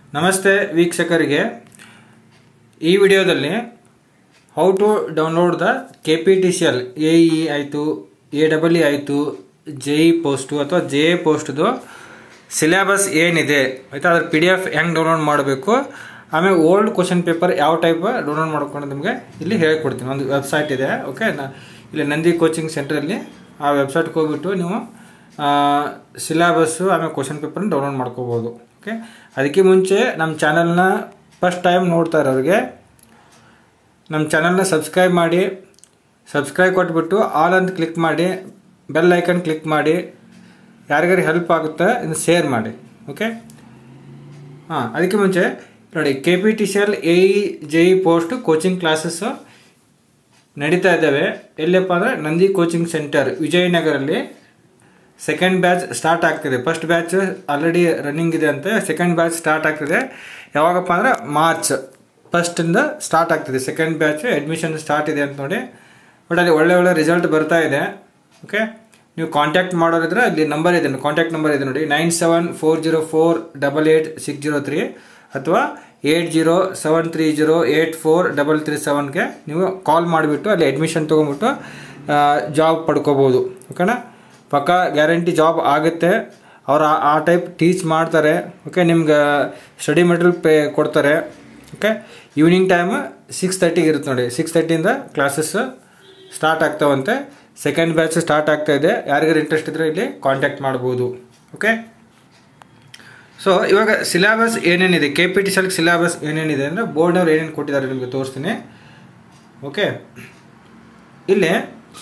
ನಮಸ್ತೆ ವೀಕ್ಷಕರಿಗೆ ಈ ವಿಡಿಯೋದಲ್ಲಿ how to download the K P T C L A E ಆಯಿತು ಎ ಡಬಲ್ ಇ ಆಯಿತು ಜೆ ಇ ಪೋಸ್ಟು ಅಥವಾ ಜೆ ಎ ಪೋಸ್ಟ್ದು ಸಿಲೆಬಸ್ ಏನಿದೆ ಆಯಿತಾ ಅದ್ರ ಪಿ ಡಿ ಎಫ್ ಹೆಂಗೆ ಡೌನ್ಲೋಡ್ ಮಾಡಬೇಕು ಆಮೇಲೆ ಓಲ್ಡ್ ಕ್ವಶನ್ ಪೇಪರ್ ಯಾವ ಟೈಪ್ ಡೌನ್ಲೋಡ್ ಮಾಡ್ಕೊಂಡು ನಿಮಗೆ ಇಲ್ಲಿ ಹೇಳ್ಕೊಡ್ತೀನಿ ಒಂದು ವೆಬ್ಸೈಟ್ ಇದೆ ಓಕೆ ನಾ ಇಲ್ಲಿ ನಂದಿ ಕೋಚಿಂಗ್ ಸೆಂಟ್ರಲ್ಲಿ ಆ ವೆಬ್ಸೈಟ್ಗೆ ಹೋಗ್ಬಿಟ್ಟು ನೀವು ಸಿಲೆಬಸ್ಸು ಆಮೇಲೆ ಕ್ವಶನ್ ಪೇಪರ್ನ ಡೌನ್ಲೋಡ್ ಮಾಡ್ಕೋಬೋದು ಓಕೆ ಅದಕ್ಕೆ ಮುಂಚೆ ನಮ್ಮ ಚಾನಲ್ನ ಫಸ್ಟ್ ಟೈಮ್ ನೋಡ್ತಾ ಇರೋರಿಗೆ ನಮ್ಮ ಚಾನಲ್ನ ಸಬ್ಸ್ಕ್ರೈಬ್ ಮಾಡಿ ಸಬ್ಸ್ಕ್ರೈಬ್ ಕೊಟ್ಬಿಟ್ಟು ಆಲ್ ಅಂತ ಕ್ಲಿಕ್ ಮಾಡಿ ಬೆಲ್ ಐಕನ್ ಕ್ಲಿಕ್ ಮಾಡಿ ಯಾರಿಗಾರು ಹೆಲ್ಪ್ ಆಗುತ್ತೆ ಇನ್ನು ಶೇರ್ ಮಾಡಿ ಓಕೆ ಹಾಂ ಅದಕ್ಕೆ ಮುಂಚೆ ನೋಡಿ K P T C L A E J E post coaching classes ನಡೀತಾ ಇದ್ದಾವೆ ಎಲ್ಲಪ್ಪ ಅಂದರೆ ನಂದಿ ಕೋಚಿಂಗ್ ಸೆಂಟರ್ ವಿಜಯನಗರಲ್ಲಿ ಸೆಕೆಂಡ್ ಬ್ಯಾಚ್ ಸ್ಟಾರ್ಟ್ ಆಗ್ತಿದೆ ಫಸ್ಟ್ ಬ್ಯಾಚ್ ಆಲ್ರೆಡಿ ರನ್ನಿಂಗ್ ಇದೆ ಅಂತೆ ಸೆಕೆಂಡ್ ಬ್ಯಾಚ್ ಸ್ಟಾರ್ಟ್ ಆಗ್ತಿದೆ ಯಾವಾಗಪ್ಪ ಅಂದರೆ ಮಾರ್ಚ್ ಫಸ್ಟಿಂದ ಸ್ಟಾರ್ಟ್ ಆಗ್ತಿದೆ ಸೆಕೆಂಡ್ ಬ್ಯಾಚ್ ಅಡ್ಮಿಷನ್ ಸ್ಟಾರ್ಟ್ ಇದೆ ಅಂತ ನೋಡಿ ಬಟ್ ಅಲ್ಲಿ ಒಳ್ಳೆ ಒಳ್ಳೆ ರಿಸಲ್ಟ್ ಬರ್ತಾ ಇದೆ ಓಕೆ ನೀವು ಕಾಂಟ್ಯಾಕ್ಟ್ ಮಾಡೋರಿದ್ರೆ ಅಲ್ಲಿ ನಂಬರ್ ಇದೆ ಕಾಂಟ್ಯಾಕ್ಟ್ ನಂಬರ್ ಇದೆ ನೋಡಿ nine seven four zero four double eight six zero three ಅಥವಾ eight zero seven three zero eight four double three ಸೆವೆನ್ಗೆ ನೀವು ಕಾಲ್ ಮಾಡಿಬಿಟ್ಟು ಅಲ್ಲಿ ಅಡ್ಮಿಷನ್ ತೊಗೊಂಬಿಟ್ಟು ಜಾಬ್ ಪಡ್ಕೋಬೋದು ಓಕೆನಾ ಪಕ್ಕ ಗ್ಯಾರಂಟಿ ಜಾಬ್ ಆಗುತ್ತೆ ಅವ್ರು ಆ- ಆ ಟೈಪ್ ಟೀಚ್ ಮಾಡ್ತಾರೆ ಓಕೆ ನಿಮ್ಗೆ ಸ್ಟಡಿ ಮೆಟೀರಿಯಲ್ ಪೇ ಕೊಡ್ತಾರೆ ಓಕೆ ಈವ್ನಿಂಗ್ ಟೈಮ್ ಸಿಕ್ಸ್ ತರ್ಟಿಗೆ ಇರುತ್ತೆ ನೋಡಿ ಸಿಕ್ಸ್ ತರ್ಟಿಯಿಂದ ಕ್ಲಾಸಸ್ ಸ್ಟಾರ್ಟ್ ಆಗ್ತಾವಂತೆ ಸೆಕೆಂಡ್ ಬ್ಯಾಚ್ ಸ್ಟಾರ್ಟ್ ಆಗ್ತಾ ಇದೆ ಯಾರಿಗಾರು ಇಂಟ್ರೆಸ್ಟ್ ಇದ್ದರೆ ಇಲ್ಲಿ ಕಾಂಟ್ಯಾಕ್ಟ್ ಮಾಡ್ಬೋದು ಓಕೆ ಸೊ ಇವಾಗ ಸಿಲೆಬಸ್ ಏನೇನಿದೆ ಕೆ ಪಿ ಟಿ ಸೆಲ್ಗೆ ಸಿಲೆಬಸ್ ಏನೇನಿದೆ ಅಂದರೆ ಬೋರ್ಡ್ನವ್ರು ಏನೇನು ಕೊಟ್ಟಿದ್ದಾರೆ ನಿಮಗೆ ತೋರಿಸ್ತೀನಿ ಓಕೆ ಇಲ್ಲಿ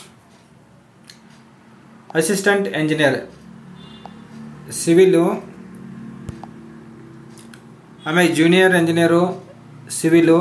ಅಸಿಸ್ಟೆಂಟ್ ಎಂಜಿನಿಯರ್ ಸಿವಿಲು ಆಮೇಲೆ junior engineer civil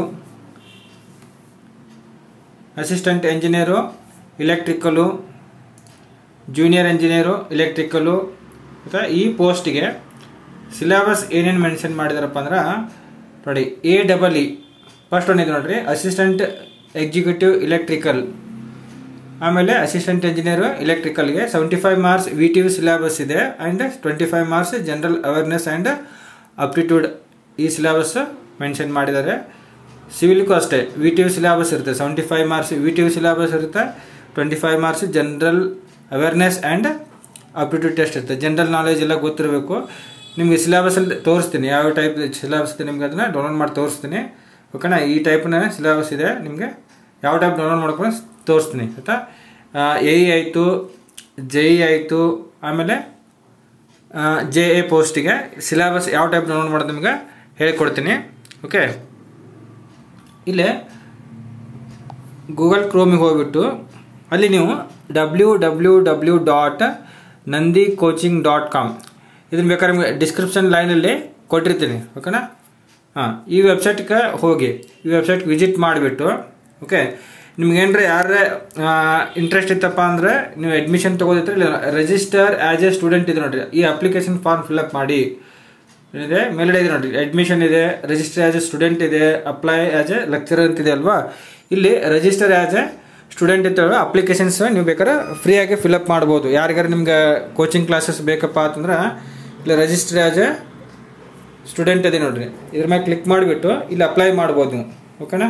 assistant engineer electrical junior engineer electrical ಮತ್ತು ಈ ಪೋಸ್ಟಿಗೆ ಸಿಲೆಬಸ್ ಏನೇನು ಮೆನ್ಷನ್ ಮಾಡಿದಾರಪ್ಪ ಅಂದ್ರೆ ನೋಡಿ ಎ ಡಬಲ್ ಇ ಫಸ್ಟ್ ಒಂದು ಇದೆ ನೋಡ್ರಿ ಅಸಿಸ್ಟೆಂಟ್ ಎಕ್ಸಿಕ್ಯೂಟಿವ್ ಇಲೆಕ್ಟ್ರಿಕಲ್ ಆಮೇಲೆ ಅಸಿಸ್ಟೆಂಟ್ ಇಂಜಿನಿಯರು ಇಲೆಕ್ಟ್ರಿಕಲ್ಗೆ seventy five marks V T U syllabus ಇದೆ and twenty five marks general awareness and aptitude ಈ ಸಿಲೆಬಸ್ ಮೆನ್ಷನ್ ಮಾಡಿದ್ದಾರೆ ಸಿವಿಲ್ಗೂ ಅಷ್ಟೇ ವಿ ಟಿ ಯು ಸಿಲೆಬಸ್ ಇರುತ್ತೆ seventy five marks V T U syllabus ಇರುತ್ತೆ twenty five marks general awareness and aptitude test ಇರುತ್ತೆ general knowledge ಎಲ್ಲ ಗೊತ್ತಿರಬೇಕು ನಿಮಗೆ ಸಿಲೆಬಸಲ್ಲಿ ತೋರಿಸ್ತೀನಿ ಯಾವ ಟೈಪ್ ಸಿಲೆಬಸ್ ಇದೆ ನಿಮ್ಗೆ ಅದನ್ನು ಡೌನ್ಲೋಡ್ ಮಾಡಿ ತೋರಿಸ್ತೀನಿ ಓಕೆನಾ ಈ ಟೈಪ್ನ ಸಿಲೆಬಸ್ ಇದೆ ನಿಮಗೆ ಯಾವ ಟೈಪ್ ಡೌನ್ಲೋಡ್ ಮಾಡ್ಕೊಂಡು ತೋರಿಸ್ತೀನಿ ಆಯಿತಾ ಎ ಇ ಆಯಿತು ಜೆ ಇ ಆಯಿತು ಆಮೇಲೆ ಜೆ ಎ ಪೋಸ್ಟಿಗೆ ಸಿಲೆಬಸ್ ಯಾವ ಟೈಪ್ ಡೌನ್ಲೋಡ್ ಮಾಡೋದು ನಿಮಗೆ ಹೇಳ್ಕೊಡ್ತೀನಿ ಓಕೆ ಇಲ್ಲೇ ಗೂಗಲ್ ಕ್ರೋಮಿಗೆ ಹೋಗ್ಬಿಟ್ಟು ಅಲ್ಲಿ ನೀವು W W W dot Nandi coaching dot com ಇದನ್ನು ಬೇಕಾದ್ರೆ ನಿಮಗೆ ಡಿಸ್ಕ್ರಿಪ್ಷನ್ ಲೈನಲ್ಲಿ ಕೊಟ್ಟಿರ್ತೀನಿ ಓಕೆನಾ ಹಾಂ ಈ ವೆಬ್ಸೈಟ್ಗೆ ಹೋಗಿ ಈ ವೆಬ್ಸೈಟ್ಗೆ ವಿಸಿಟ್ ಮಾಡಿಬಿಟ್ಟು ಓಕೆ ನಿಮ್ಗೇನ್ರೆ ಯಾರೇ ಇಂಟ್ರೆಸ್ಟ್ ಇತ್ತಪ್ಪ ಅಂದರೆ ನೀವು ಅಡ್ಮಿಷನ್ ತೊಗೋದಿದ್ರೆ ಇಲ್ಲಿ ರಿಜಿಸ್ಟರ್ ಆ್ಯಸ್ ಎ ಸ್ಟೂಡೆಂಟ್ ಇದೆ ನೋಡಿರಿ ಈ ಅಪ್ಲಿಕೇಶನ್ ಫಾರ್ಮ್ ಫಿಲ್ಅಪ್ ಮಾಡಿ ಏನಿದೆ ಮೇಲ್ಗಡೆ ಇದೆ ನೋಡಿ ಅಡ್ಮಿಷನ್ ಇದೆ ರಿಜಿಸ್ಟರ್ ಆ್ಯಸ್ ಎ ಸ್ಟೂಡೆಂಟ್ ಇದೆ ಅಪ್ಲೈ ಆ್ಯಸ್ ಎ ಲೆಕ್ಚರರ್ ಅಂತಿದೆ ಅಲ್ವಾ ಇಲ್ಲಿ ರಿಜಿಸ್ಟರ್ ಆ್ಯಸ್ ಎ ಸ್ಟೂಡೆಂಟ್ ಇರ್ತವೆ ಅಪ್ಲಿಕೇಶನ್ಸ್ ನೀವು ಬೇಕಾದ್ರೆ ಫ್ರೀಯಾಗಿ ಫಿಲ್ಅಪ್ ಮಾಡ್ಬೋದು ಯಾರಿಗಾರು ನಿಮ್ಗೆ ಕೋಚಿಂಗ್ ಕ್ಲಾಸಸ್ ಬೇಕಪ್ಪ ಅಂತಂದ್ರೆ ಇಲ್ಲಿ ರಿಜಿಸ್ಟರ್ ಆ್ಯಸ್ ಎ ಸ್ಟೂಡೆಂಟ್ ಇದೆ ನೋಡ್ರಿ ಇದ್ರ ಮೇಲೆ ಕ್ಲಿಕ್ ಮಾಡಿಬಿಟ್ಟು ಇಲ್ಲಿ ಅಪ್ಲೈ ಮಾಡ್ಬೋದು ನೀವು ಓಕೆನಾ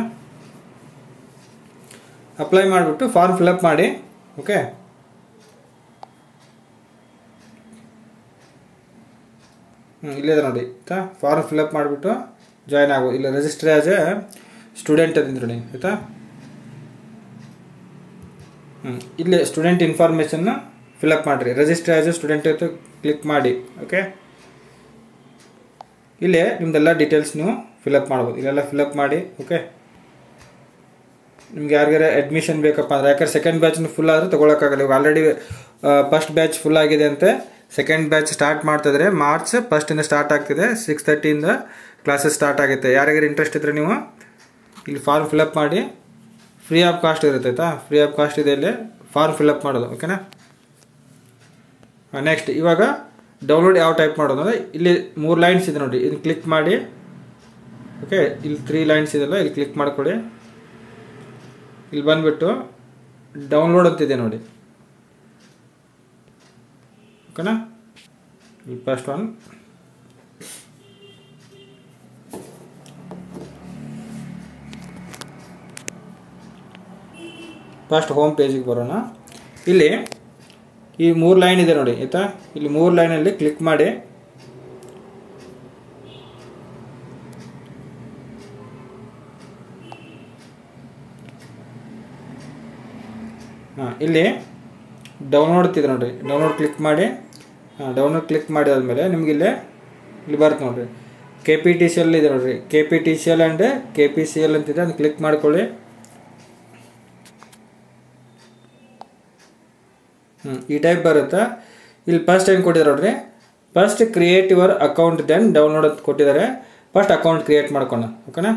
ಅಪ್ಲೈ ಮಾಡಿಬಿಟ್ಟು ಫಾರ್ಮ್ ಫಿಲ್ಅಪ್ ಮಾಡಿ ಓಕೆ ಹ್ಞೂ ಇಲ್ಲಿದೆ ನೋಡಿ ಆಯಿತಾ ಫಾರ್ಮ್ ಫಿಲ್ಅಪ್ ಮಾಡಿಬಿಟ್ಟು ಜಾಯ್ನ್ ಆಗೋ ಇಲ್ಲ ರಿಜಿಸ್ಟರ್ ಆ್ಯಸ್ ಎ ಸ್ಟೂಡೆಂಟ್ ಅದಿಂದ ನೋಡಿ ಆಯಿತಾ ಹ್ಞೂ ಇಲ್ಲಿ ಸ್ಟೂಡೆಂಟ್ ಇನ್ಫಾರ್ಮೇಷನ್ನ ಫಿಲ್ಅಪ್ ಮಾಡಿರಿ ರಿಜಿಸ್ಟರ್ ಆ್ಯಸ್ ಎ ಸ್ಟೂಡೆಂಟ್ ಅಂತ ಕ್ಲಿಕ್ ಮಾಡಿ ಓಕೆ ಇಲ್ಲೇ ನಿಮ್ದೆಲ್ಲ ಡೀಟೇಲ್ಸ್ ನೀವು ಫಿಲಪ್ ಮಾಡ್ಬೋದು ಇಲ್ಲೆಲ್ಲ ಫಿಲಪ್ ಮಾಡಿ ಓಕೆ ನಿಮ್ಗೆ ಯಾರಿಗಾರ ಅಡ್ಮಿಷನ್ ಬೇಕಪ್ಪ ಅಂದ್ರೆ ಯಾಕಂದ್ರೆ ಸೆಕೆಂಡ್ ಬ್ಯಾಚ್ನ ಫುಲ್ ಆದರೆ ತೊಗೊಳಕ್ಕಾಗಲ್ಲ ಇವಾಗ ಆಲ್ರೆಡಿ ಫಸ್ಟ್ ಬ್ಯಾಚ್ ಫುಲ್ ಆಗಿದೆ ಅಂತೆ ಸೆಕೆಂಡ್ ಬ್ಯಾಚ್ ಸ್ಟಾರ್ಟ್ ಮಾಡ್ತಿದ್ರೆ ಮಾರ್ಚ್ ಫಸ್ಟಿಂದ ಸ್ಟಾರ್ಟ್ ಆಗ್ತಿದೆ ಸಿಕ್ಸ್ ತರ್ಟಿಯಿಂದ ಕ್ಲಾಸಸ್ ಸ್ಟಾರ್ಟ್ ಆಗುತ್ತೆ ಯಾರಿಗಾರ ಇಂಟ್ರೆಸ್ಟ್ ಇದ್ದರೆ ನೀವು ಇಲ್ಲಿ ಫಾರ್ಮ್ ಫಿಲಪ್ ಮಾಡಿ ಫ್ರೀ ಆಫ್ ಕಾಸ್ಟ್ ಇರುತ್ತೆ ಆಯ್ತಾ ಫ್ರೀ ಆಫ್ ಕಾಸ್ಟ್ ಇದೆ ಇಲ್ಲಿ ಫಾರ್ಮ್ ಫಿಲಪ್ ಮಾಡೋದು ಓಕೆನಾ ನೆಕ್ಸ್ಟ್ ಇವಾಗ ಡೌನ್ಲೋಡ್ ಯಾವ ಟೈಪ್ ಮಾಡೋದು ಅಂದರೆ ಇಲ್ಲಿ ಮೂರು ಲೈನ್ಸ್ ಇದೆ ನೋಡಿ ಇದನ್ನು ಕ್ಲಿಕ್ ಮಾಡಿ ಓಕೆ ಇಲ್ಲಿ ತ್ರೀ ಲೈನ್ಸ್ ಇದೆಲ್ಲ ಇಲ್ಲಿ ಕ್ಲಿಕ್ ಮಾಡ್ಕೊಳ್ಳಿ ಇಲ್ಲಿ ಬಂದುಬಿಟ್ಟು ಡೌನ್ಲೋಡ್ ಅಂತಿದೆ ನೋಡಿ ಓಕೆನಾ ಈ ಫಸ್ಟ್ ಒನ್ ಫಸ್ಟ್ ಹೋಮ್ ಪೇಜಿಗೆ ಬರೋಣ ಇಲ್ಲಿ ಈ ಮೂರು ಲೈನ್ ಇದೆ ನೋಡಿ ಆಯಿತಾ ಇಲ್ಲಿ ಮೂರು ಲೈನಲ್ಲಿ ಕ್ಲಿಕ್ ಮಾಡಿ ಹಾಂ ಇಲ್ಲಿ ಡೌನ್ಲೋಡ್ ಇದೆ ನೋಡಿರಿ ಡೌನ್ಲೋಡ್ ಕ್ಲಿಕ್ ಮಾಡಿ ಹಾಂ ಡೌನ್ಲೋಡ್ ಕ್ಲಿಕ್ ಮಾಡಿದಾದ್ಮೇಲೆ ನಿಮ್ಗೆ ಇಲ್ಲೇ ಇಲ್ಲಿ ಬರುತ್ತೆ ನೋಡಿರಿ K P T C L ಇದೆ ನೋಡಿರಿ K P T C L and K P C L ಅಂತಿದೆ ಅದನ್ನ ಕ್ಲಿಕ್ ಮಾಡ್ಕೊಳ್ಳಿ ಹ್ಞೂ ಈ ಟೈಪ್ ಬರುತ್ತಾ ಇಲ್ಲಿ ಫಸ್ಟ್ ಏನು ಕೊಟ್ಟಿದ್ದಾರೆ ನೋಡ್ರಿ first create your account then download ಅಂತ ಕೊಟ್ಟಿದ್ದಾರೆ ಫಸ್ಟ್ ಅಕೌಂಟ್ ಕ್ರಿಯೇಟ್ ಮಾಡ್ಕೋಣ ಓಕೆನಾ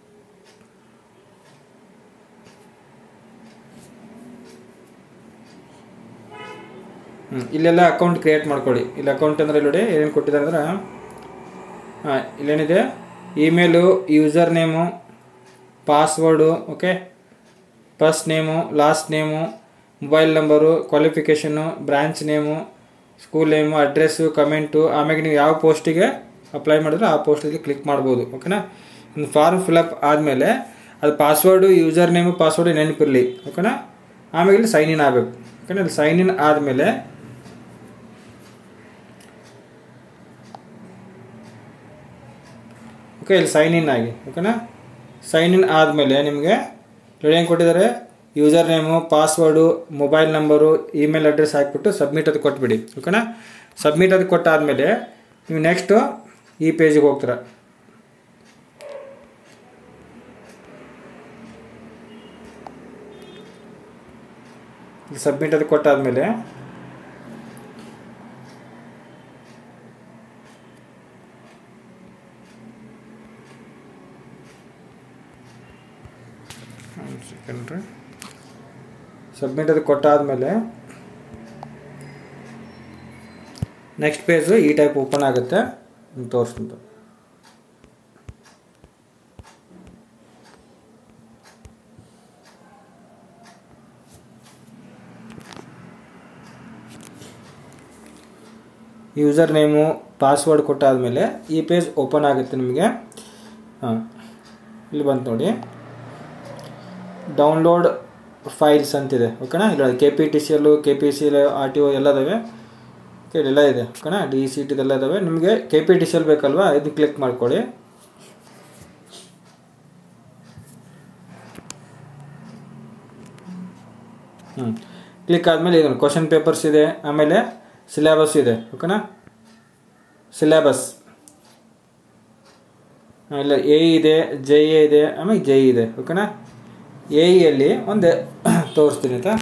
ಹ್ಞೂ ಇಲ್ಲೆಲ್ಲ ಅಕೌಂಟ್ ಕ್ರಿಯೇಟ್ ಮಾಡ್ಕೊಳ್ಳಿ ಇಲ್ಲಿ ಅಕೌಂಟ್ ಅಂದರೆ ಇಲ್ಲಿ ನೋಡಿ ಏನೇನು ಕೊಟ್ಟಿದ್ದಾರೆ ಅಂದ್ರೆ ಹಾಂ ಇಲ್ಲೇನಿದೆ email user name password okay first name last name mobile number qualification branch name school name address comment ಆಮೇಲೆ ನೀವು ಯಾವ ಪೋಸ್ಟಿಗೆ ಅಪ್ಲೈ ಮಾಡಿದ್ರೆ ಆ ಪೋಸ್ಟಿಗೆ ಕ್ಲಿಕ್ ಮಾಡ್ಬೋದು ಓಕೆನಾ ಒಂದು ಫಾರ್ಮ್ ಫಿಲಪ್ ಆದಮೇಲೆ ಅದು ಪಾಸ್ವರ್ಡು ಯೂಸರ್ ನೇಮು ಪಾಸ್ವರ್ಡು ನೆನಪಿರಲಿ ಓಕೆನಾ ಆಮೇಲೆ ಇಲ್ಲಿ ಸೈನ್ ಇನ್ ಆಗಬೇಕು ಓಕೆನಾ ಇಲ್ಲಿ ಸೈನ್ ಇನ್ ಆದಮೇಲೆ ಓಕೆ ಇಲ್ಲಿ ಸೈನ್ ಇನ್ ಆಗಿ ಓಕೆನಾ ಸೈನ್ ಇನ್ ಆದಮೇಲೆ ನಿಮಗೆ ಇಲ್ಲಿ ಏನು ಕೊಟ್ಟಿದ್ದಾರೆ user name password mobile number email address ಹಾಕಿಬಿಟ್ಟು ಸಬ್ಮಿಟ್ ಅದು ಕೊಟ್ಬಿಡಿ ಓಕೆನಾ ಸಬ್ಮಿಟ್ ಅದು ಕೊಟ್ಟಾದಮೇಲೆ ನೀವು ನೆಕ್ಸ್ಟು ಈ ಪೇಜಿಗೆ ಹೋಗ್ತೀರ ಸಬ್ಮಿಟ್ ಅದು ಕೊಟ್ಟಾದಮೇಲೆ ಒಂದು ಸೆಕೆಂಡ್ ರೀ ಸಬ್ಮಿಟ್ ಅದು ಕೊಟ್ಟಾದಮೇಲೆ ನೆಕ್ಸ್ಟ್ ಪೇಜು ಈ ಟೈಪ್ ಓಪನ್ ಆಗುತ್ತೆ ತೋರಿಸ್ತೀನಿ ಯೂಸರ್ ನೇಮು ಪಾಸ್ವರ್ಡ್ ಕೊಟ್ಟಾದಮೇಲೆ ಈ ಪೇಜ್ ಓಪನ್ ಆಗುತ್ತೆ ನಿಮಗೆ ಹಾಂ ಇಲ್ಲಿ ಬಂತು ನೋಡಿ ಡೌನ್ಲೋಡ್ ಫೈಲ್ಸ್ ಅಂತಿದೆ ಓಕೆನಾ ಇಲ್ಲ K P T C L K P C L R T O ಎಲ್ಲ ಇದಾವೆ ಓಕೆ ಎಲ್ಲ ಇದೆ ಓಕೆನಾ ಡಿ ಸಿ ಟಿದೆಲ್ಲ ಇದಾವೆ ನಿಮಗೆ K P T C L ಬೇಕಲ್ವಾ ಇದನ್ನ ಕ್ಲಿಕ್ ಮಾಡ್ಕೊಳ್ಳಿ ಹ್ಞೂ ಕ್ಲಿಕ್ ಆದಮೇಲೆ ಇದು ಕ್ವಶನ್ ಪೇಪರ್ಸ್ ಇದೆ ಆಮೇಲೆ ಸಿಲೆಬಸ್ ಇದೆ ಓಕೆನಾ ಸಿಲೆಬಸ್ ಇಲ್ಲ ಎ ಇದೆ ಜೆ ಎ ಇದೆ ಆಮೇಲೆ ಜೆ ಇದೆ ಓಕೆನಾ ಎ ಇಯಲ್ಲಿ ಒಂದು ತೋರಿಸ್ತೀನಿ ಆಯಿತಾ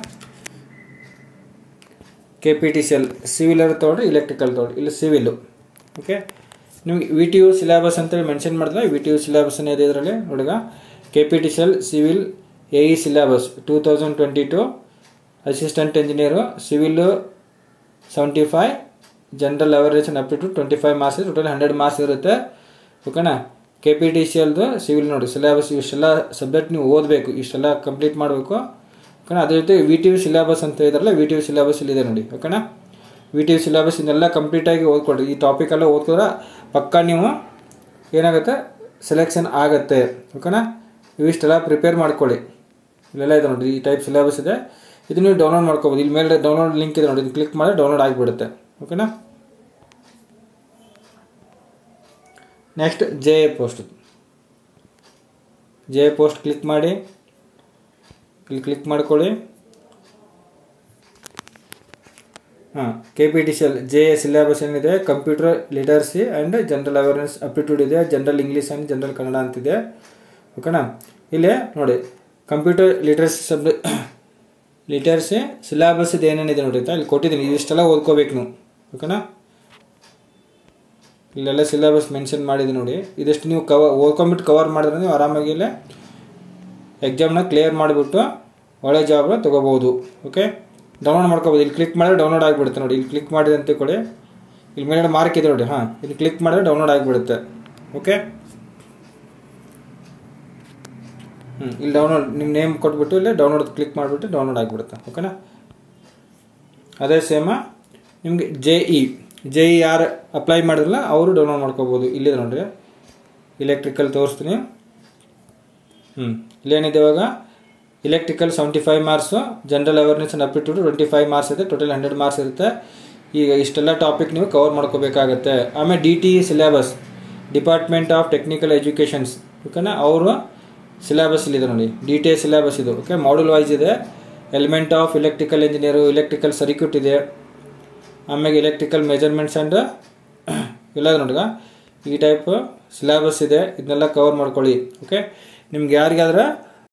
K P T C L ಸಿವಿಲರ್ ತೊಗೊಳ್ರಿ ಇಲೆಕ್ಟ್ರಿಕಲ್ ತೊಗೊಳ್ರಿ ಇಲ್ಲಿ ಸಿವಿಲು ಓಕೆ ನಿಮಗೆ ವಿ ಟಿ ಯು ಸಿಲೆಬಸ್ ಅಂತೇಳಿ ಮೆನ್ಷನ್ ಮಾಡಿದ್ರೆ ವಿ ಟಿ ಯು ಸಿಲೆಬಸ್ ಇದೆ ಇದರಲ್ಲಿ ಹುಡುಗ K P T C L civil A E syllabus two thousand twenty two assistant engineer civil seventy five general ಅವರೇಜನ್ aptitude twenty five marks total hundred marks ಇರುತ್ತೆ ಓಕೆನಾ K P T C ಎಲ್ದು civil ನೋಡಿ syllabus ಇಷ್ಟೆಲ್ಲ subject ನೀವು ಓದಬೇಕು ಇಷ್ಟೆಲ್ಲ complete ಮಾಡಬೇಕು ಓಕೆನಾ ಅದೇ ರೀತಿ ವಿ ಟಿ ಯು ಸಿಲೆಬಸ್ ಅಂತ ಇದಾರಲ್ಲ ವಿ ಟಿ ಯು ಸಿಲೆಬಸ್ ಇಲ್ಲಿದೆ ನೋಡಿ ಓಕೆನಾ ವಿ ಟಿ ಯು ಸಿಲೆಬಸ್ ಇದನ್ನೆಲ್ಲ ಕಂಪ್ಲೀಟಾಗಿ ಓದ್ಕೊಳ್ರಿ ಈ ಟಾಪಿಕ್ ಎಲ್ಲ ಓದ್ಕೊಂಡ್ರೆ ಪಕ್ಕ ನೀವು ಏನಾಗುತ್ತೆ ಸೆಲೆಕ್ಷನ್ ಆಗುತ್ತೆ ಓಕೆನಾ ಇವಿಷ್ಟೆಲ್ಲ ಪ್ರಿಪೇರ್ ಮಾಡ್ಕೊಳ್ಳಿ ಇಲ್ಲೆಲ್ಲ ಇದೆ ನೋಡಿ ಈ ಟೈಪ್ ಸಿಲೆಬಸ್ ಇದೆ ಇದು ನೀವು ಡೌನ್ಲೋಡ್ ಮಾಡ್ಕೋಬೋದು ಇಲ್ಲಿ ಮೇಲೆ ಡೌನ್ಲೋಡ್ ಲಿಂಕ್ ಇದೆ ನೋಡಿ ಇದು ಕ್ಲಿಕ್ ಮಾಡಿ ಡೌನ್ಲೋಡ್ ಆಗಿಬಿಡುತ್ತೆ ಓಕೆನಾ next J A post J A post click ಮಾಡಿ ಇಲ್ಲಿ ಕ್ಲಿಕ್ ಮಾಡ್ಕೊಳ್ಳಿ ಹಾಂ K P T C L J A syllabus ಏನಿದೆ computer literacy and general awareness aptitude ಇದೆ general English and general Kannada ಅಂತಿದೆ ಓಕೆನಾ ಇಲ್ಲಿ ನೋಡಿ computer literacy sub literacy syllabus ಇದು ಏನೇನಿದೆ ನೋಡಿ ಆಯ್ತಾ ಇಲ್ಲಿ ಕೊಟ್ಟಿದ್ದೀನಿ ಇದಿಷ್ಟೆಲ್ಲ ಓದ್ಕೋಬೇಕು ನೀವು ಓಕೆನಾ ಇಲ್ಲೆಲ್ಲ ಸಿಲೆಬಸ್ ಮೆನ್ಷನ್ ಮಾಡಿದೆ ನೋಡಿ ಇದಿಷ್ಟು ನೀವು ಕವರ್ ಓದ್ಕೊಂಬಿಟ್ಟು ಕವರ್ ಮಾಡಿದ್ರೆ ನೀವು ಆರಾಮಾಗಿ ಇಲ್ಲೇ ಎಕ್ಸಾಮ್ನ ಕ್ಲಿಯರ್ ಮಾಡಿಬಿಟ್ಟು ಒಳ್ಳೆ ಜಾಬ್ನ ತೊಗೋಬೋದು ಓಕೆ ಡೌನ್ಲೋಡ್ ಮಾಡ್ಕೋಬೋದು ಇಲ್ಲಿ ಕ್ಲಿಕ್ ಮಾಡಿದ್ರೆ ಡೌನ್ಲೋಡ್ ಆಗಿಬಿಡುತ್ತೆ ನೋಡಿ ಇಲ್ಲಿ ಕ್ಲಿಕ್ ಮಾಡಿದೆ ಅಂತ ಕೊಡಿ ಇಲ್ಲಿ ಮೇಲ್ಗಡೆ ಮಾರ್ಕ್ ಇದೆ ನೋಡಿ ಹಾಂ ಇಲ್ಲಿ ಕ್ಲಿಕ್ ಮಾಡಿದ್ರೆ ಡೌನ್ಲೋಡ್ ಆಗಿಬಿಡುತ್ತೆ ಓಕೆ ಹ್ಞೂ ಇಲ್ಲಿ ಡೌನ್ಲೋಡ್ ನಿಮ್ಮ ನೇಮ್ ಕೊಟ್ಬಿಟ್ಟು ಇಲ್ಲಿ ಡೌನ್ಲೋಡ್ ಕ್ಲಿಕ್ ಮಾಡಿಬಿಟ್ಟು ಡೌನ್ಲೋಡ್ ಆಗಿಬಿಡುತ್ತೆ ಓಕೆನಾ ಅದೇ ಸೇಮ ನಿಮಗೆ ಜೆ ಇ ಜೆ ಇ ಯಾರು ಅಪ್ಲೈ ಮಾಡಿದ್ರಲ್ಲ ಅವರು ಡೌನ್ಲೋಡ್ ಮಾಡ್ಕೋಬೋದು ಇಲ್ಲಿದೆ ನೋಡಿರಿ ಇಲೆಕ್ಟ್ರಿಕಲ್ ತೋರಿಸ್ತೀನಿ ಹ್ಞೂ ಇಲ್ಲೇನಿದೆ ಇವಾಗ electrical seventy five marks general awareness and aptitude twenty five marks ಇದೆ ಟೋಟಲ್ ಹಂಡ್ರೆಡ್ ಮಾರ್ಕ್ಸ್ ಇರುತ್ತೆ ಈಗ ಇಷ್ಟೆಲ್ಲ ಟಾಪಿಕ್ ನೀವು ಕವರ್ ಮಾಡ್ಕೋಬೇಕಾಗತ್ತೆ ಆಮೇಲೆ D T E syllabus department of technical educations ಓಕೆನಾ ಅವರು ಸಿಲೆಬಸ್ ಇದೆ ನೋಡಿ ಡಿ ಟಿ ಎ ಸಿಲೆಬಸ್ ಇದು ಓಕೆ ಮಾಡ್ಯೂಲ್ ವೈಸ್ ಇದೆ element of electrical engineer electrical circuit ಇದೆ ಆಮೇಲೆ ಎಲೆಕ್ಟ್ರಿಕಲ್ ಮೆಜರ್ಮೆಂಟ್ಸ್ ಆ್ಯಂಡ್ ಎಲ್ಲ ನೋಡಿಗ ಈ ಟೈಪ್ ಸಿಲೆಬಸ್ ಇದೆ ಇದನ್ನೆಲ್ಲ ಕವರ್ ಮಾಡ್ಕೊಳ್ಳಿ ಓಕೆ ನಿಮ್ಗೆ ಯಾರಿಗಾದ್ರೆ